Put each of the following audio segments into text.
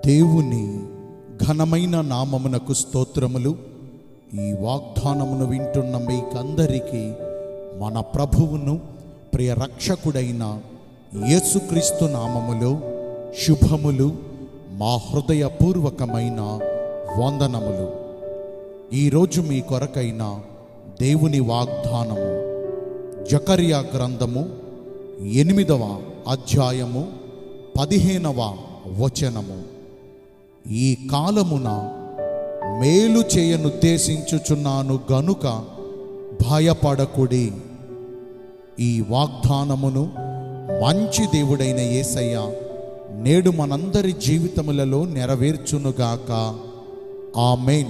దేవుని ఘనమైన నామమునకు స్తోత్రములు ఈ వాగ్దానమును వింటున్న మీకందరికీ మన ప్రభువును ప్రియ రక్షకుడైన యేసుక్రీస్తు నామములో శుభములు మా హృదయపూర్వకమైన వందనములు ఈరోజు మీ కొరకైన దేవుని వాగ్దానము జకర్యా గ్రంథము ఎనిమిదవ అధ్యాయము పదిహేనవ వచనము ఈ కాలమున మేలు చేయనుద్దేశించుచున్నాను గనుక భయపడకుడి ఈ వాగ్దానమును మంచి దేవుడైన యేసయ్య నేడు మనందరి జీవితములలో నెరవేర్చునుగాక ఆమెన్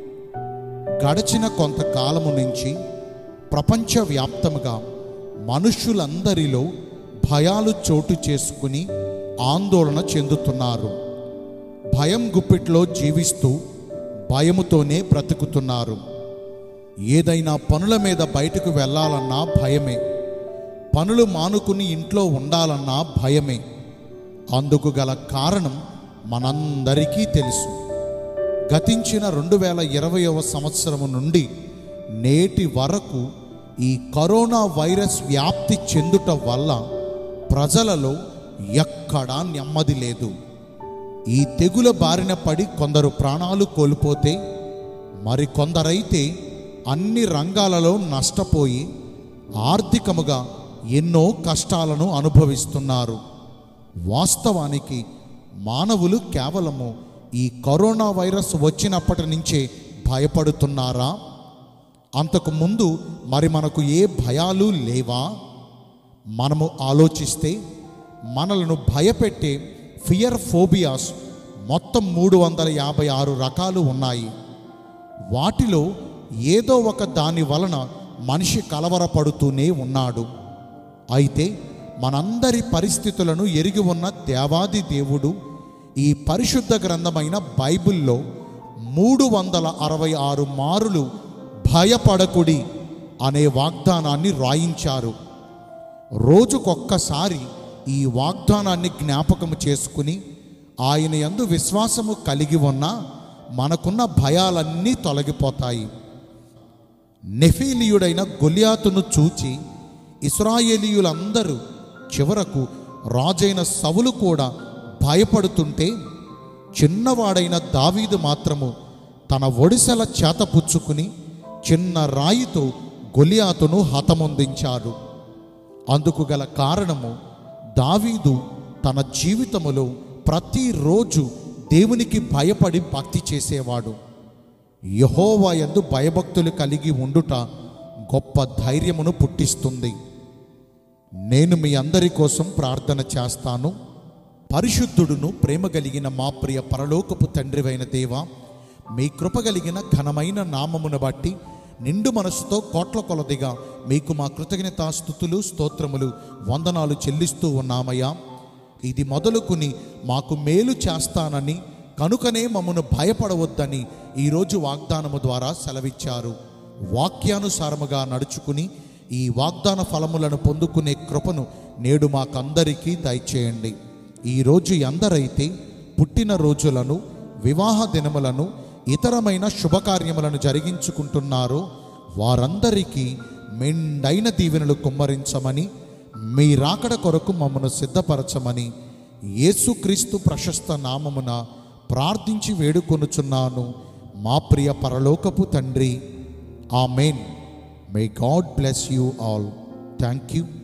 గడచిన కొంతకాలము నుంచి ప్రపంచవ్యాప్తముగా మనుష్యులందరిలో భయాలు చోటు చేసుకుని ఆందోళన చెందుతున్నారు భయం గుప్పిట్లో జీవిస్తూ భయముతోనే బ్రతుకుతున్నారు ఏదైనా పనుల మీద బయటకు వెళ్ళాలన్నా భయమే పనులు మానుకుని ఇంట్లో ఉండాలన్నా భయమే అందుకు గల కారణం మనందరికీ తెలుసు గతించిన రెండు వేల ఇరవైవ సంవత్సరము నుండి నేటి వరకు ఈ కరోనా వైరస్ వ్యాప్తి చెందుట వల్ల ప్రజలలో ఎక్కడా నెమ్మది లేదు ఈ తెగుల బారిన పడి కొందరు ప్రాణాలు కోల్పోతే మరికొందరైతే అన్ని రంగాలలో నష్టపోయి ఆర్థికముగా ఎన్నో కష్టాలను అనుభవిస్తున్నారు వాస్తవానికి మానవులు కేవలము ఈ కరోనా వైరస్ వచ్చినప్పటి నుంచే భయపడుతున్నారా అంతకు ముందు మరి మనకు ఏ భయాలు లేవా మనము ఆలోచిస్తే మనలను భయపెట్టే ఫియర్ ఫోబియాస్ మొత్తం మూడు వందల యాభై ఆరు రకాలు ఉన్నాయి వాటిలో ఏదో ఒక దాని వలన మనిషి కలవరపడుతూనే ఉన్నాడు అయితే మనందరి పరిస్థితులను ఎరిగి ఉన్న దేవాది దేవుడు ఈ పరిశుద్ధ గ్రంథమైన బైబిల్లో మూడు వందల అరవై ఆరు మారులు భయపడకుడి అనే వాగ్దానాన్ని రాయించారు రోజుకొక్కసారి ఈ వాగ్దానాన్ని జ్ఞాపకం చేసుకుని ఆయన యందు విశ్వాసము కలిగి ఉన్న మనకున్న భయాలన్నీ తొలగిపోతాయి నెఫీలియుడైన గొలియాతును చూచి ఇస్రాయేలీయులందరూ చివరకు రాజైన సవులు కూడా భయపడుతుంటే చిన్నవాడైన దావీదు మాత్రము తన ఒడిసెల చేత పుచ్చుకుని చిన్న రాయితో గొలియాతును హతమొందించాడు అందుకు గల కారణము దావీదు తన జీవితములో ప్రతిరోజు దేవునికి భయపడి భక్తి చేసేవాడు యహోవా యందు భయభక్తులు కలిగి ఉండుట గొప్ప ధైర్యమును పుట్టిస్తుంది నేను మీ అందరి కోసం ప్రార్థన చేస్తాను పరిశుద్ధుడును ప్రేమ కలిగిన మా ప్రియ పరలోకపు తండ్రివైన దేవ మీ కృప కలిగిన ఘనమైన నామమును బట్టి నిండు మనసుతో కోట్ల కొలదిగా మీకు మా కృతజ్ఞతాస్థుతులు స్తోత్రములు వందనాలు చెల్లిస్తూ ఉన్నామయ్యా ఇది మొదలుకుని మాకు మేలు చేస్తానని కనుకనే మమ్మను భయపడవద్దని ఈరోజు వాగ్దానము ద్వారా సెలవిచ్చారు వాక్యానుసారముగా నడుచుకుని ఈ వాగ్దాన ఫలములను పొందుకునే కృపను నేడు మాకందరికీ దయచేయండి ఈరోజు ఎందరైతే పుట్టిన రోజులను వివాహ దినములను ఇతరమైన శుభకార్యములను జరిగించుకుంటున్నారో వారందరికీ మెండైన దీవెనలు కుమ్మరించమని మీ రాకడ కొరకు మమ్మను సిద్ధపరచమని యేసుక్రీస్తు ప్రశస్త నామమున ప్రార్థించి వేడుకొనుచున్నాను మా ప్రియ పరలోకపు తండ్రి amen may God bless you all thank you